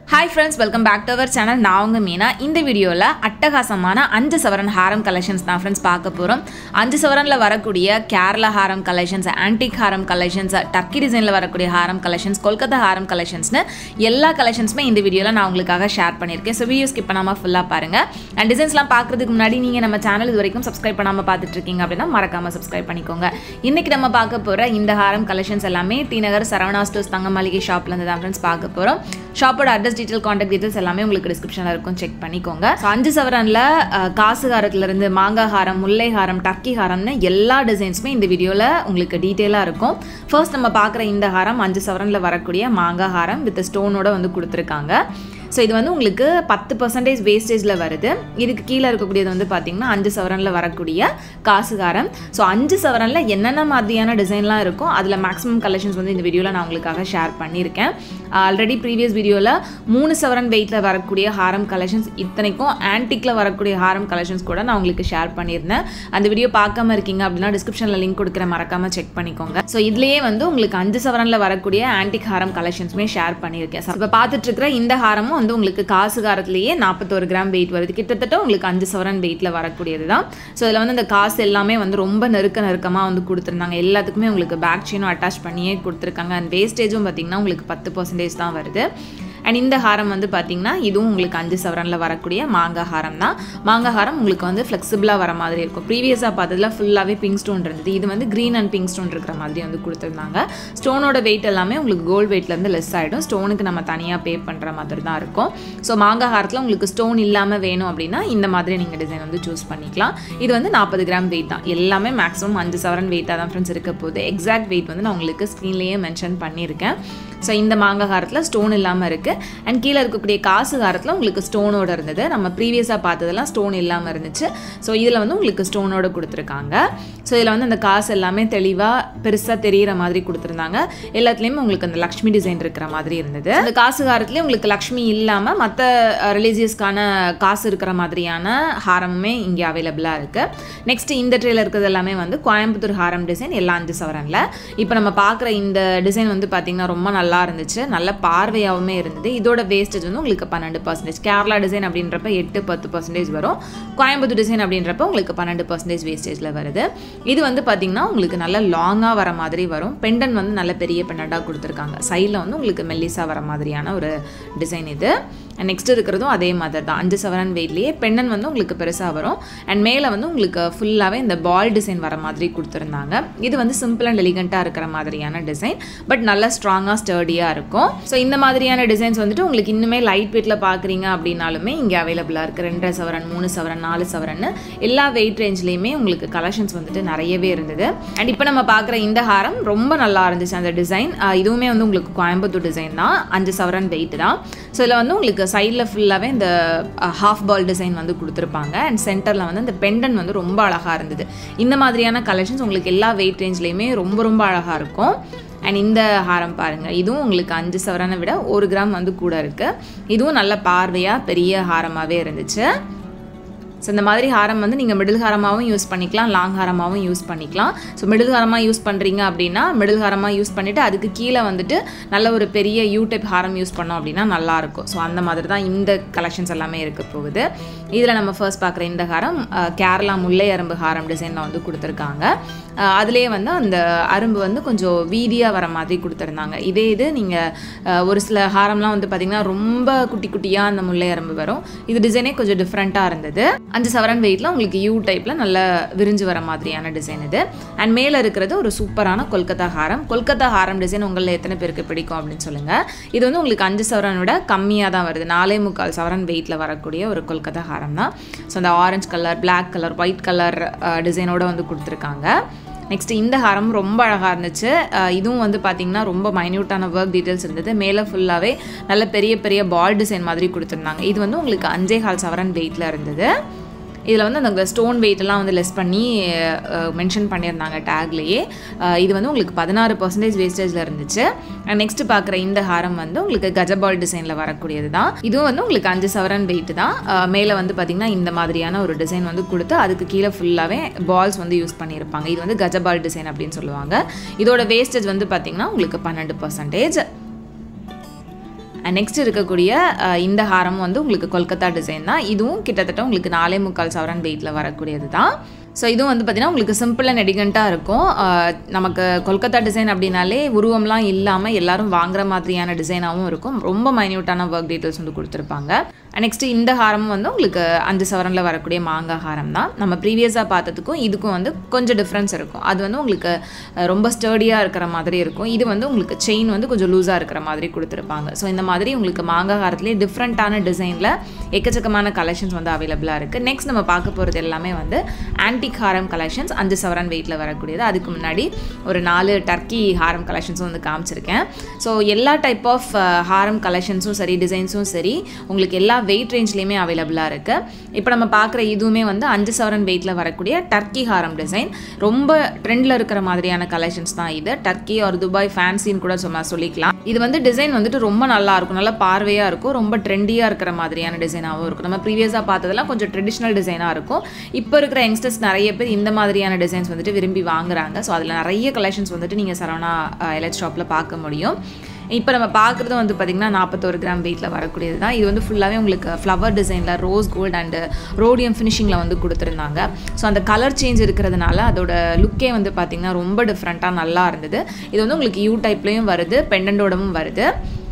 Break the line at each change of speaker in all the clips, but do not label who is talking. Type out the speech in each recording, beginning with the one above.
hi friends welcome back to our channel நான் உங்கள் மீனா இந்த வீடியோவில் அட்டகாசமான அஞ்சு சவரன் ஹாரம் கலெக்ஷன்ஸ் தான் ஃப்ரெண்ட்ஸ் பார்க்க போகிறோம் அஞ்சு சவரனில் வரக்கூடிய கேரளா ஹாரம் கலெக்ஷன்ஸ் ஆன்டிக் ஹாரம் கலெக்ஷன்ஸ் டர்க்கி டிசைனில் வரக்கூடிய ஹாரம் கலெக்ஷன்ஸ் கொல்கத்தா ஹாரம் கலெக்ஷன்ஸ்னு எல்லா கலெக்ஷன்ஸுமே இந்த வீடியோவில் நான் உங்களுக்காக ஷேர் பண்ணியிருக்கேன் ஸோ வீடியோ ஸ்கிப் பண்ணாமல் ஃபுல்லாக பாருங்கள் அண்ட் டிசைன்ஸ்லாம் பார்க்குறதுக்கு முன்னாடி நீங்கள் நம்ம சேனல் இது வரைக்கும் சப்ஸ்கிரைப் பண்ணாமல் பார்த்துட்டு இருக்கீங்க அப்படின்னா மறக்காமல் சப்ஸ்கிரைப் பண்ணிக்கோங்க இன்றைக்கி நம்ம பார்க்க போகிற இந்த ஹாரம் கலெக்ஷன்ஸ் எல்லாமே டி நகர் சரவணா ஸ்டோர்ஸ் தங்க மளிகை ஷாப்லேருந்து தான் ஃப்ரெண்ட்ஸ் பார்க்க போகிறோம் ஷாப்போட அட்ரஸ் டீட்டெயில் காண்டாக்ட் டீட்டெயில்ஸ் எல்லாமே உங்களுக்கு டிஸ்கிரிப்ஷனில் இருக்கும் செக் பண்ணிக்கோங்க ஸோ அஞ்சு சவரனில் காசு ஹாரத்துலேருந்து மாங்காய் ஹாரம் முல்லை ஹாரம் டர்க்கி ஹாரம்னு எல்லா டிசைன்ஸுமே இந்த வீடியோவில் உங்களுக்கு டீட்டெயிலாக இருக்கும் ஃபர்ஸ்ட் நம்ம பார்க்குற இந்த ஹாரம் அஞ்சு சவரனில் வரக்கூடிய மாங்காய் ஹாரம் வித் ஸ்டோனோட வந்து கொடுத்துருக்காங்க ஸோ இது வந்து உங்களுக்கு பத்து பர்சன்டேஜ் வேஸ்டேஜில் வருது இதுக்கு கீழே இருக்கக்கூடியது வந்து பார்த்திங்கன்னா அஞ்சு சவரனில் வரக்கூடிய காசுகாரம் ஸோ அஞ்சு சவரனில் என்னென்ன மாதிரியான டிசைன்லாம் இருக்கும் அதில் மேக்ஸிமம் கலெக்ஷன்ஸ் வந்து இந்த வீடியோவில் நான் உங்களுக்காக ஷேர் பண்ணியிருக்கேன் ஆல்ரெடி ப்ரீவியஸ் வீடியோவில் மூணு சவரன் வெயிட்டில் வரக்கூடிய ஹாரம் கலெக்ஷன்ஸ் இத்தனைக்கும் ஆன்டிக்கில் வரக்கூடிய ஹாரம் கலெக்ஷன்ஸ் கூட நான் உங்களுக்கு ஷேர் பண்ணியிருந்தேன் அந்த வீடியோ பார்க்காம இருக்கீங்க அப்படின்னா டிஸ்கிரிப்ஷனில் லிங்க் கொடுக்குற மறக்காமல் செக் பண்ணிக்கோங்க ஸோ இதுலேயே வந்து உங்களுக்கு அஞ்சு சவரனில் வரக்கூடிய ஆன்டிக் ஹாரம் கலெக்ஷன்ஸுமே ஷேர் பண்ணியிருக்கேன் ஸோ இப்போ பார்த்துட்டு இருக்கிற இந்த ஹாரமும் வந்து உங்களுக்கு காசுகாரத்துலேயே நாற்பத்தோரு கிராம் வெயிட் வருது கிட்டத்தட்ட உங்களுக்கு அஞ்சு சவரன் வெயிட்டில் வரக்கூடியது தான் ஸோ இதில் வந்து இந்த காசு எல்லாமே வந்து ரொம்ப நெருக்க நெருக்கமாக வந்து கொடுத்துருந்தாங்க எல்லாத்துக்குமே உங்களுக்கு பேக் செயினும் அட்டாச் பண்ணியே கொடுத்துருக்காங்க அண்ட் வேஸ்டேஜும் பார்த்தீங்கன்னா உங்களுக்கு பத்து பர்சன்டேஜ் தான் வருது அண்ட் இந்த ஹாரம் வந்து பார்த்திங்கன்னா இதுவும் உங்களுக்கு அஞ்சு சவரனில் வரக்கூடிய மாங்காய் ஹாரம் தான் மாங்காய் ஹாரம் உங்களுக்கு வந்து ஃப்ளெக்சிபிளாக வர மாதிரி இருக்கும் ப்ரீவியஸாக பார்த்ததுல ஃபுல்லாகவே பிங்க் ஸ்டோன் இருந்தது இது வந்து க்ரீன் அண்ட் பிங்க் ஸ்டோன் இருக்கிற மாதிரி வந்து கொடுத்துருந்தாங்க ஸ்டோனோட வெயிட் எல்லாமே உங்களுக்கு கோல்டு வெயிட்லேருந்து லெஸ் ஆகிடும் ஸ்டோனுக்கு நம்ம தனியாக பே பண்ணுற மாதிரி தான் இருக்கும் ஸோ மாங்காய் ஹாரத்தில் உங்களுக்கு ஸ்டோன் இல்லாமல் வேணும் அப்படின்னா இந்த மாதிரி நீங்கள் டிசைன் வந்து சூஸ் பண்ணிக்கலாம் இது வந்து நாற்பது கிராம் வெயிட் தான் எல்லாமே மேக்ஸிமம் அஞ்சு சவரன் வெயிட்டாக தான் ஃப்ரெண்ட்ஸ் இருக்க போகுது எக்ஸாக்ட் வெயிட் வந்து நான் உங்களுக்கு ஸ்க்ரீன்லேயே மென்ஷன் பண்ணியிருக்கேன் ஸோ இந்த மாங்காய் ஹாரத்தில் ஸ்டோன் இல்லாமல் இருக்குது அண்ட் கீழே இருக்கக்கூடிய காசு காரத்தில் உங்களுக்கு ஸ்டோனோட இருந்தது நம்ம ப்ரீவியஸாக பார்த்ததெல்லாம் ஸ்டோன் இல்லாமல் இருந்துச்சு ஸோ இதில் வந்து உங்களுக்கு ஸ்டோனோட கொடுத்துருக்காங்க ஸோ இதில் வந்து அந்த காசு எல்லாமே தெளிவாக பெருசாக தெரிகிற மாதிரி கொடுத்துருந்தாங்க எல்லாத்துலேயுமே உங்களுக்கு அந்த லக்ஷ்மி டிசைன் இருக்கிற மாதிரி இருந்தது அந்த காசு காரத்துலேயும் உங்களுக்கு லக்ஷ்மி இல்லாமல் மற்ற ரிலீஜியஸ்க்கான காசு இருக்கிற மாதிரியான ஹாரமுமே இங்கே அவைலபிளாக இருக்குது நெக்ஸ்ட் இந்த ட்ரேல இருக்கிறது எல்லாமே வந்து கோயம்புத்தூர் ஹாரம் டிசைன் எல்லா அஞ்சு சவரனில் இப்போ நம்ம பார்க்குற இந்த டிசைன் வந்து பார்த்திங்கன்னா ரொம்ப நல்லா இருந்துச்சு நல்ல பார்வையாகவுமே இருந்தது இதோட வேஸ்டேஜ் வந்து உங்களுக்கு பன்னெண்டு பர்சன்டேஜ் கேரளா டிசைன் அப்படின்றப்ப எட்டு பத்து பர்சன்டேஜ் வரும் கோயம்புத்தூர் டிசைன் அப்படின்றப்ப உங்களுக்கு பன்னெண்டு பர்சன்டேஜ் வேஸ்டேஜில் வருது இது வந்து பார்த்திங்கன்னா உங்களுக்கு நல்ல லாங்காக வர மாதிரி வரும் பெண்டன் வந்து நல்ல பெரிய பெண்டண்டாக கொடுத்துருக்காங்க சைடில் வந்து உங்களுக்கு மெல்லிஸாக வர மாதிரியான ஒரு டிசைன் இது நெக்ஸ்ட் இருக்கிறதும் அதே மாதிரி தான் அஞ்சு சவரன் வெயிட்லேயே பெண்ணன் வந்து உங்களுக்கு பெருசாக வரும் அண்ட் மேலே வந்து உங்களுக்கு ஃபுல்லாகவே இந்த பால் டிசைன் வர மாதிரி கொடுத்துருந்தாங்க இது வந்து சிம்பிள் அண்ட் எலிகண்ட்டாக இருக்கிற மாதிரியான டிசைன் பட் நல்லா ஸ்ட்ராங்காக ஸ்டர்டியாக இருக்கும் ஸோ இந்த மாதிரியான டிசைன்ஸ் வந்துட்டு உங்களுக்கு இன்னுமே லைட் வெயிட்டில் பார்க்குறீங்க அப்படின்னாலுமே இங்கே அவைலபிளாக இருக்குது ரெண்டரை சவரன் மூணு சவரன் நாலு சவரன் எல்லா வெயிட் ரேஞ்ச்லேயுமே உங்களுக்கு கலெக்ஷன்ஸ் வந்துட்டு நிறையவே இருந்தது அண்ட் இப்போ நம்ம பார்க்குற இந்த ஹாரம் ரொம்ப நல்லா இருந்துச்சு அந்த டிசைன் இதுவுமே வந்து உங்களுக்கு கோயம்புத்தூர் டிசைன் தான் அஞ்சு சவரன் வெயிட் தான் ஸோ இதில் வந்து உங்களுக்கு சைடில் ஃபுல்லாகவே இந்த ஹாஃப் பால் டிசைன் வந்து கொடுத்துருப்பாங்க அண்ட் சென்டரில் வந்து இந்த பெண்டன் வந்து ரொம்ப அழகாக இருந்தது இந்த மாதிரியான கலெக்ஷன்ஸ் உங்களுக்கு எல்லா வெயிட் ரேஞ்ச்லேயுமே ரொம்ப ரொம்ப அழகாக இருக்கும் அண்ட் இந்த ஹாரம் பாருங்கள் இதுவும் உங்களுக்கு அஞ்சு சவரனை விட ஒரு கிராம் வந்து கூட இருக்குது இதுவும் நல்ல பார்வையாக பெரிய ஹாரமாகவே இருந்துச்சு ஸோ இந்த மாதிரி ஹாரம் வந்து நீங்கள் மிடில் ஹாரமாகவும் யூஸ் பண்ணிக்கலாம் லாங் ஹாரமாகவும் யூஸ் பண்ணிக்கலாம் ஸோ மிடில் ஹாரமாக யூஸ் பண்ணுறீங்க அப்படின்னா மிடில் ஹாரமாக யூஸ் பண்ணிவிட்டு அதுக்கு கீழே வந்துட்டு நல்ல ஒரு பெரிய யூ டைப் ஹாரம் யூஸ் பண்ணோம் அப்படின்னா நல்லாயிருக்கும் ஸோ அந்த மாதிரி தான் இந்த கலெக்ஷன்ஸ் எல்லாமே இருக்க போகுது இதில் நம்ம ஃபர்ஸ்ட் பார்க்குற இந்த ஹாரம் கேரளா முல்லை அரும்பு ஹாரம் டிசைனில் வந்து கொடுத்துருக்காங்க அதுலேயே வந்து அந்த அரும்பு வந்து கொஞ்சம் வீதியாக வர மாதிரி கொடுத்துருந்தாங்க இதே இது நீங்கள் ஒரு சில ஹாரம்லாம் வந்து பார்த்திங்கன்னா ரொம்ப குட்டி குட்டியாக அந்த முல்லை அரும்பு வரும் இது டிசைனே கொஞ்சம் டிஃப்ரெண்ட்டாக இருந்தது அஞ்சு சவரன் வெயிட்டில் உங்களுக்கு யூ டைப்பில் நல்ல விரிஞ்சு வர மாதிரியான டிசைன் இது அண்ட் மேலே இருக்கிறது ஒரு சூப்பரான கொல்கத்தா ஹாரம் கொல்கத்தா ஹாரம் டிசைன் உங்களில் எத்தனை பேருக்கு பிடிக்கும் அப்படின்னு சொல்லுங்கள் இது வந்து உங்களுக்கு அஞ்சு சவரன் விட கம்மியாக தான் வருது நாலே முக்கால் சவரன் வெயிட்டில் வரக்கூடிய ஒரு கொல்கத்தா ஹாரம் தான் ஸோ அந்த orange colour black colour white colour டிசைனோட வந்து கொடுத்துருக்காங்க நெக்ஸ்ட் இந்த ஹாரம் ரொம்ப அழகாக இருந்துச்சு இதுவும் வந்து பார்த்திங்கன்னா ரொம்ப மைன்யூட்டான ஒர்க் டீட்டெயில்ஸ் இருந்தது மேலே ஃபுல்லாகவே நல்ல பெரிய பெரிய பால் டிசைன் மாதிரி கொடுத்துருந்தாங்க இது வந்து உங்களுக்கு அஞ்சே கால் சவரன் வெயிட்டில் இருந்தது இதில் வந்து அந்த ஸ்டோன் வெயிட்டெல்லாம் வந்து லெஸ் பண்ணி மென்ஷன் பண்ணியிருந்தாங்க டேக்லேயே இது வந்து உங்களுக்கு பதினாறு பர்சன்டேஜ் வேஸ்டேஜில் இருந்துச்சு நெக்ஸ்ட் பார்க்குற இந்த ஹாரம் வந்து உங்களுக்கு கஜபால் டிசைனில் வரக்கூடியது தான் இதுவும் வந்து உங்களுக்கு அஞ்சு சவரன் வெயிட் தான் மேலே வந்து பார்த்திங்கன்னா இந்த மாதிரியான ஒரு டிசைன் வந்து கொடுத்து அதுக்கு கீழே ஃபுல்லாகவே பால்ஸ் வந்து யூஸ் பண்ணியிருப்பாங்க இது வந்து கஜபால் டிசைன் அப்படின்னு சொல்லுவாங்க இதோட வேஸ்டேஜ் வந்து பார்த்திங்கன்னா உங்களுக்கு பன்னெண்டு பர்சன்டேஜ் அண்ட் நெக்ஸ்ட் இருக்கக்கூடிய அஹ், இந்த ஹாரம் வந்து உங்களுக்கு கொல்கத்தா டிசைன் தான் இதுவும் கிட்டத்தட்ட உங்களுக்கு நாலே முக்கால் சவரன் வெயிட்டில் வரக்கூடியது தான் ஸோ இதுவும் வந்து பார்த்திங்கன்னா உங்களுக்கு சிம்பிள் அண்ட் எடிகண்ட்டாக இருக்கும் அஹ், நமக்கு கொல்கத்தா டிசைன் அப்படின்னாலே உருவம்லாம் இல்லாமல் எல்லாரும் வாங்குற மாதிரியான டிசைனாகவும் இருக்கும் ரொம்ப மைன்யூட்டான ஒர்க் டீட்டெயில்ஸ் வந்து கொடுத்துருப்பாங்க நெக்ஸ்ட்டு இந்த ஹாரமும் வந்து உங்களுக்கு அஞ்சு சவரனில் வரக்கூடிய மாங்காய் ஹாரம் தான் நம்ம ப்ரீவியஸாக பார்த்ததுக்கும் இதுக்கும் வந்து கொஞ்சம் டிஃப்ரென்ஸ் இருக்கும் அது வந்து உங்களுக்கு அஹ், ரொம்ப ஸ்டர்டியாக இருக்கிற மாதிரி இருக்கும் இது வந்து உங்களுக்கு செயின் வந்து கொஞ்சம் லூஸாக இருக்கிற மாதிரி கொடுத்துருப்பாங்க ஸோ இந்த மாதிரி உங்களுக்கு மாங்காய் ஹாரத்துலேயே டிஃப்ரெண்ட்டான டிசைனில் எக்கச்சக்கமான கலெக்ஷன்ஸ் வந்து அவைலபிளாக இருக்குது நெக்ஸ்ட் நம்ம பார்க்க போகிறது எல்லாமே வந்து ஆன்டிக் ஹாரம் கலெக்ஷன்ஸ் அஞ்சு சவரன் வெயிட்டில் வரக்கூடியது அதுக்கு முன்னாடி ஒரு நாலு டர்க்கி ஹாரம் கலெக்ஷன்ஸும் வந்து காமிச்சிருக்கேன் ஸோ எல்லா டைப் ஆஃப் ஹாரம் கலெக்ஷன்ஸும் சரி டிசைன்ஸும் சரி உங்களுக்கு எல்லா வெயிட் ரேஞ்ச்லேயுமே அவைலபிளாக இருக்குது இப்போ நம்ம பார்க்குற இதுவுமே வந்து அஞ்சு சவரன் வெயிட்டில் வரக்கூடிய டர்க்கி ஹாரம் டிசைன் ரொம்ப ட்ரெண்டில் இருக்கிற மாதிரியான கலெக்ஷன்ஸ் தான் இது டர்க்கி ஒரு துபாய் ஃபேன்சின்னு கூட சும்மா சொல்லிக்கலாம் இது வந்து டிசைன் வந்துட்டு ரொம்ப நல்லா இருக்கும் நல்லா பார்வையாக இருக்கும் ரொம்ப ட்ரெண்டியாக இருக்கிற மாதிரியான டிசைனாகவும் இருக்கும் நம்ம ப்ரீவியஸாக பார்த்ததெல்லாம் கொஞ்சம் ட்ரெடிஷ்னல் டிசைனாக இருக்கும் இப்போ இருக்கிற யங்ஸ்டர்ஸ் நிறைய பேர் இந்த மாதிரியான டிசைன்ஸ் வந்துட்டு விரும்பி வாங்குறாங்க ஸோ அதில் நிறைய கலெக்ஷன்ஸ் வந்துட்டு நீங்கள் சரவணா எலக்ட் ஷாப்பில் பார்க்க முடியும் இப்போ நம்ம பார்க்குறது வந்து பார்த்திங்கன்னா நாற்பத்தோரு கிராம் வெயிட்டில் வரக்கூடியது தான் இது வந்து ஃபுல்லாகவே உங்களுக்கு ஃப்ளவர் டிசைனில் ரோஸ் கோல்ட் அண்டு ரோடியம் ஃபினிஷிங்கில் வந்து கொடுத்துருந்தாங்க ஸோ அந்த கலர் சேஞ்ச் இருக்கிறதுனால அதோட லுக்கே வந்து பார்த்திங்கன்னா ரொம்ப டிஃப்ரெண்ட்டாக நல்லா இருந்தது இது வந்து உங்களுக்கு யூ டைப்லேயும் வருது பெண்டண்டோடவும் வருது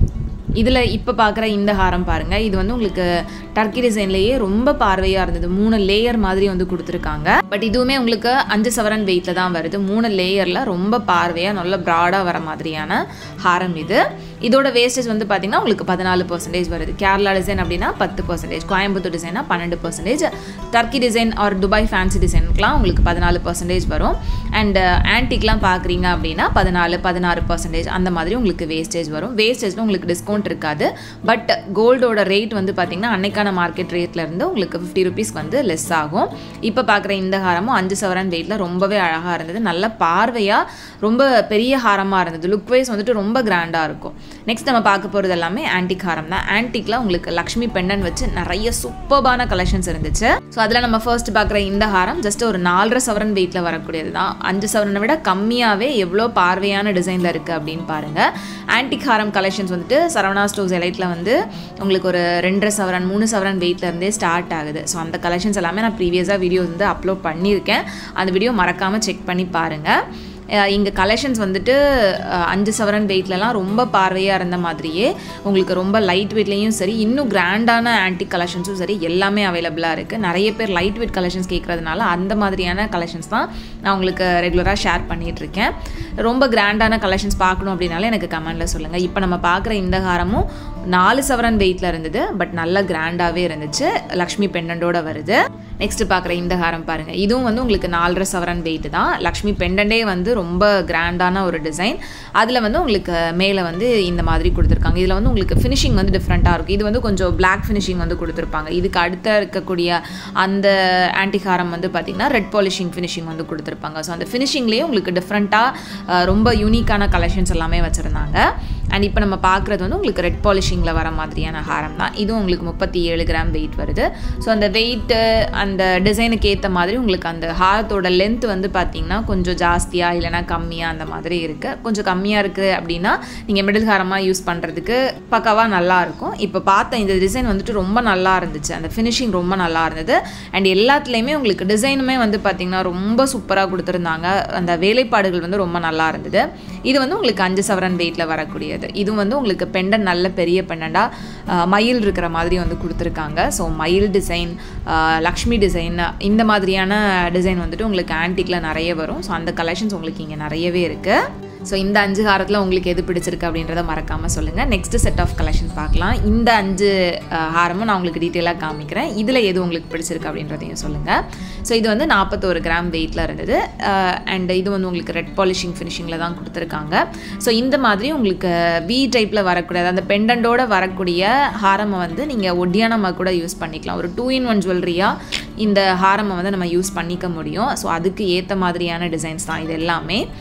இதில் இப்போ பார்க்குற இந்த ஹாரம் பாருங்கள் இது வந்து உங்களுக்கு டர்க்கி டிசைன்லேயே ரொம்ப பார்வையாக இருந்தது மூணு லேயர் மாதிரி வந்து கொடுத்துருக்காங்க பட் இதுவுமே உங்களுக்கு அஞ்சு சவரன் வெயிட்டில் தான் வருது மூணு லேயரில் ரொம்ப பார்வையாக நல்ல ப்ராடாக வர மாதிரியான ஹாரம் இது இதோட வேஸ்டேஜ் வந்து பார்த்திங்கன்னா உங்களுக்கு பதினாலு பர்சன்டேஜ் வருது கேரளா டிசைன் அப்படின்னா பத்து பர்சன்டேஜ் கோயம்புத்தூர் டிசைனா பன்னெண்டு percentage Turkey design or Dubai fancy டிசைனுக்குலாம் உங்களுக்கு பதினாலு பர்சன்டேஜ் வரும் அண்ட் ஆன்டிக்லாம் பார்க்குறீங்க அப்படின்னா பதினாலு பதினாறு பர்சன்டேஜ் அந்த மாதிரி உங்களுக்கு வேஸ்டேஜ் வரும் வேஸ்டேஜில் உங்களுக்கு டிஸ்கவுண்ட் இருக்காது பட் கோல்டோட ரேட் வந்து பார்த்திங்கன்னா அன்னைக்கான மார்க்கெட் ரேட்லேருந்து உங்களுக்கு ஃபிஃப்டி ருபீஸ் வந்து லெஸ் ஆகும் இப்போ பார்க்குற இந்த ஹாரமும் அஞ்சு சவரன் வெயிட்டில் ரொம்பவே அழகாக இருந்தது நல்ல பார்வையாக ரொம்ப பெரிய ஹாரமாக இருந்தது லுக் வைஸ் வந்துட்டு ரொம்ப கிராண்டாக இருக்கும் நெக்ஸ்ட் நம்ம பார்க்க போகிறது எல்லாமே ஆன்டிக் ஹாரம் தான் ஆன்டிக்கில் உங்களுக்கு லக்ஷ்மி பெண்டன் வச்சு நிறைய சூப்பர்பான கலெக்ஷன்ஸ் இருந்துச்சு ஸோ அதில் நம்ம ஃபர்ஸ்ட் பார்க்குற இந்த ஹாரம் ஜஸ்ட் ஒரு நாலரை சவரன் வெயிட்டில் வரக்கூடியது தான் அஞ்சு சவரனை விட கம்மியாகவே எவ்வளோ பார்வையான டிசைனில் இருக்குது அப்படின்னு பாருங்கள் ஆன்டிக் ஹாரம் கலெக்ஷன்ஸ் வந்துட்டு சரவணா ஸ்டோர்ஸ் எலைட்டில் வந்து உங்களுக்கு ஒரு ரெண்டரை சவரன் மூணு சவரன் வெயிட்ல இருந்தே ஸ்டார்ட் ஆகுது ஸோ அந்த கலெக்ஷன்ஸ் எல்லாமே நான் ப்ரீவியஸாக வீடியோ வந்து அப்லோட் பண்ணியிருக்கேன் அந்த வீடியோ மறக்காமல் செக் பண்ணி பாருங்கள் இங்கே கலெக்ஷன்ஸ் வந்துட்டு அஹ், அஞ்சு சவரன் வெயிட்லலாம் ரொம்ப பார்வையாக இருந்த மாதிரியே உங்களுக்கு ரொம்ப லைட் வெயிட்லேயும் சரி இன்னும் கிராண்டான ஆன்டிக் கலெக்ஷன்ஸும் சரி எல்லாமே அவைலபிளாக இருக்குது நிறைய பேர் லைட் வெயிட் கலெக்ஷன்ஸ் கேட்குறதுனால அந்த மாதிரியான கலெக்ஷன்ஸ் தான் நான் உங்களுக்கு ரெகுலராக ஷேர் பண்ணிகிட்ருக்கேன் ரொம்ப கிராண்டான கலெக்ஷன்ஸ் பார்க்கணும் அப்படின்னாலே எனக்கு கமெண்டில் சொல்லுங்கள் இப்போ நம்ம பார்க்குற இந்த ஹாரமும் நாலு சவரன் வெயிட்டில் இருந்தது பட் நல்ல கிராண்டாகவே இருந்துச்சு லக்ஷ்மி பெண்டண்டோட வருது நெக்ஸ்ட் பார்க்குற இந்த ஹாரம் பாருங்கள் இதுவும் வந்து உங்களுக்கு நாலரை சவரன் வெயிட் தான் லக்ஷ்மி பெண்டண்டே வந்து ரொம்ப கிராண்டான ஒரு டிசைன் அதில் வந்து உங்களுக்கு மேலே வந்து இந்த மாதிரி கொடுத்துருக்காங்க இதில் வந்து உங்களுக்கு ஃபினிஷிங் வந்து டிஃப்ரெண்ட்டாக இருக்கும் இது வந்து கொஞ்சம் பிளாக் ஃபினிஷிங் வந்து கொடுத்துருப்பாங்க இதுக்கு அடுத்த இருக்கக்கூடிய அந்த ஆன்டிக் ஹாரம் வந்து பார்த்திங்கன்னா ரெட் பாலிஷிங் ஃபினிஷிங் வந்து கொடுத்துருப்பாங்க ஸோ அந்த ஃபினிஷிங்லேயே உங்களுக்கு டிஃப்ரெண்ட்டாக ரொம்ப யூனிக்கான கலெக்ஷன்ஸ் எல்லாமே வச்சுருந்தாங்க அண்ட் இப்போ நம்ம பார்க்குறது வந்து உங்களுக்கு ரெட் பாலிஷிங்கில் வர மாதிரியான ஹாரம் தான் இதுவும் உங்களுக்கு முப்பத்தி ஏழு கிராம் வெயிட் வருது ஸோ அந்த வெயிட்டு அந்த டிசைனுக்கு ஏற்ற மாதிரி உங்களுக்கு அந்த ஹாரத்தோட லென்த் வந்து பார்த்தீங்கன்னா கொஞ்சம் ஜாஸ்தியாக இல்லைனா கம்மியாக அந்த மாதிரி இருக்குது கொஞ்சம் கம்மியாக இருக்குது அப்படின்னா நீங்கள் மிடில் ஹாரமாக யூஸ் பண்ணுறதுக்கு பக்காவாக நல்லா இருக்கும் இப்போ பார்த்த இந்த டிசைன் வந்துட்டு ரொம்ப நல்லா இருந்துச்சு அந்த ஃபினிஷிங் ரொம்ப நல்லா இருந்தது அண்ட் எல்லாத்துலேயுமே உங்களுக்கு டிசைனுமே வந்து பார்த்திங்கன்னா ரொம்ப சூப்பராக கொடுத்துருந்தாங்க அந்த வேலைப்பாடுகள் வந்து ரொம்ப நல்லா இருந்தது இது வந்து உங்களுக்கு அஞ்சு சவரன் வெயிட்டில் வரக்கூடியது இது வந்து உங்களுக்கு பெண்டன் நல்ல பெரிய பெண்டண்டாக மயில் இருக்கிற மாதிரி வந்து கொடுத்துருக்காங்க ஸோ மயில் டிசைன் லக்ஷ்மி டிசைன் இந்த மாதிரியான டிசைன் வந்துட்டு உங்களுக்கு ஆன்டிக்கில் நிறைய வரும் ஸோ அந்த கலெக்ஷன்ஸ் உங்களுக்கு இங்கே நிறையவே இருக்குது ஸோ இந்த அஞ்சு ஹாரத்தில் உங்களுக்கு எது பிடிச்சிருக்கு அப்படின்றத மறக்காமல் சொல்லுங்கள் நெக்ஸ்ட் செட் ஆஃப் கலெக்ஷன் பார்க்கலாம் இந்த அஞ்சு அஹ், ஹாரமும் நான் உங்களுக்கு டீட்டெயிலாக காமிக்கிறேன் இதில் எது உங்களுக்கு பிடிச்சிருக்கு அப்படின்றதையும் சொல்லுங்கள் ஸோ இது வந்து நாற்பத்தோரு கிராம் வெயிட்டில் இருந்தது அண்ட் இது வந்து உங்களுக்கு ரெட் பாலிஷிங் ஃபினிஷிங்கில் தான் கொடுத்துருக்காங்க ஸோ இந்த மாதிரி உங்களுக்கு வி டைப்பில் வரக்கூடிய அந்த பெண்டண்டோட வரக்கூடிய ஹாரமை வந்து நீங்கள் ஒட்டியானமாக கூட யூஸ் பண்ணிக்கலாம் ஒரு டூ இன் ஒன் ஜுவல்லரியாக இந்த ஹாரமை வந்து நம்ம யூஸ் பண்ணிக்க முடியும் ஸோ அதுக்கு ஏற்ற மாதிரியான டிசைன்ஸ் தான் இது எல்லாமே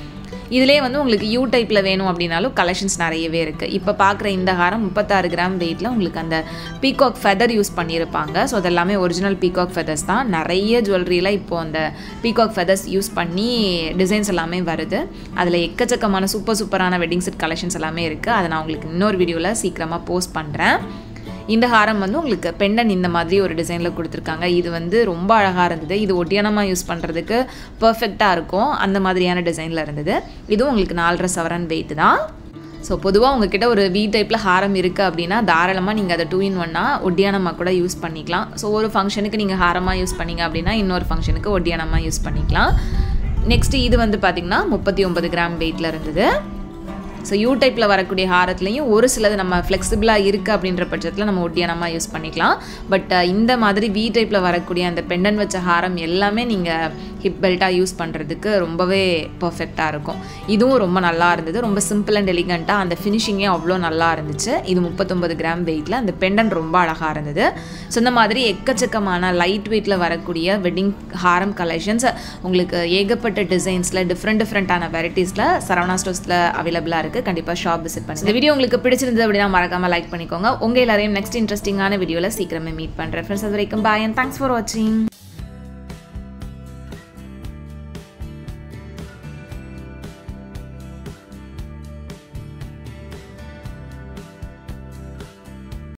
இதிலே வந்து உங்களுக்கு யூ டைப்பில் வேணும் அப்படின்னாலும் கலெக்ஷன்ஸ் நிறையவே இருக்குது இப்போ பார்க்குற இந்த ஹாரம் முப்பத்தாறு கிராம் வெயிட்டில் உங்களுக்கு அந்த பீகாக் ஃபெதர் யூஸ் பண்ணியிருப்பாங்க ஸோ அதெல்லாமே ஒரிஜினல் பீகாக் ஃபெதர்ஸ் தான் நிறைய ஜுவல்லரியில் இப்போது அந்த பீகாக் ஃபெதர்ஸ் யூஸ் பண்ணி டிசைன்ஸ் எல்லாமே வருது அதில் எக்கச்சக்கமான சூப்பர் சூப்பரான வெட்டிங் செட் கலெக்ஷன்ஸ் எல்லாமே இருக்குது அதை நான் உங்களுக்கு இன்னொரு வீடியோவில் சீக்கிரமாக போஸ்ட் பண்ணுறேன் இந்த ஹாரம் வந்து உங்களுக்கு பெண்டன் இந்த மாதிரி ஒரு டிசைனில் கொடுத்துருக்காங்க இது வந்து ரொம்ப அழகாக இருந்தது இது ஒட்டியானமாக யூஸ் பண்ணுறதுக்கு பர்ஃபெக்டாக இருக்கும் அந்த மாதிரியான டிசைனில் இருந்தது இதுவும் உங்களுக்கு நாலரை சவரன் வெயிட் தான் ஸோ பொதுவாக உங்ககிட்ட ஒரு வி டைப்பில் ஹாரம் இருக்குது அப்படின்னா தாராளமாக நீங்கள் அதை டூ இன் ஒன்னாக ஒட்டியானமாக கூட யூஸ் பண்ணிக்கலாம் ஸோ ஒரு ஃபங்க்ஷனுக்கு நீங்கள் ஹாரமாக யூஸ் பண்ணீங்க அப்படின்னா இன்னொரு ஃபங்க்ஷனுக்கு ஒட்டியானமாக யூஸ் பண்ணிக்கலாம் நெக்ஸ்ட்டு இது வந்து பார்த்திங்கன்னா முப்பத்தி ஒன்பது கிராம் வெயிட்டில் இருந்தது ஸோ யூ டைப்பில் வரக்கூடிய ஹாரத்துலேயும் ஒரு சிலது நம்ம ஃப்ளெக்சிபிளாக இருக்குது அப்படின்ற பட்சத்தில் நம்ம ஒட்டியானமாக யூஸ் பண்ணிக்கலாம் பட் இந்த மாதிரி வி டைப்பில் வரக்கூடிய அந்த பெண்டன் வச்ச ஹாரம் எல்லாமே நீங்கள் ஹிப் பெல்ட்டாக யூஸ் பண்ணுறதுக்கு ரொம்பவே பர்ஃபெக்டாக இருக்கும் இதுவும் ரொம்ப நல்லா இருந்தது ரொம்ப சிம்பிள் அண்ட் எலிகண்ட்டாக அந்த ஃபினிஷிங்கே அவ்வளோ நல்லா இருந்துச்சு இது முப்பத்தொம்பது கிராம் வெயிட்டில் அந்த பெண்டன் ரொம்ப அழகாக இருந்தது ஸோ இந்த மாதிரி எக்கச்சக்கமான லைட் வெயிட்டில் வரக்கூடிய வெட்டிங் ஹாரம் கலெக்ஷன்ஸ் உங்களுக்கு ஏகப்பட்ட டிசைன்ஸில் டிஃப்ரெண்ட் டிஃப்ரெண்ட்டான வெரைட்டிஸில் சரவணா ஸ்டோர்ஸில் அவைலபிளாக இருக்குது கண்டிப்பாக ஷாப் விசிட் பண்ணுங்க இந்த வீடியோ உங்களுக்கு பிடிச்சிருந்தது அப்படின்னா மறக்காமல் லைக் பண்ணிக்கோங்க உங்கள் எல்லாரையும் நெக்ஸ்ட் இன்ட்ரெஸ்டிங்கான வீடியோவில் சீக்கிரமே மீட் பண்ணுறேன் ஃப்ரெண்ட்ஸ் அது வரைக்கும் பாய் அண்ட் தேங்க்ஸ் ஃபார் வாட்சிங்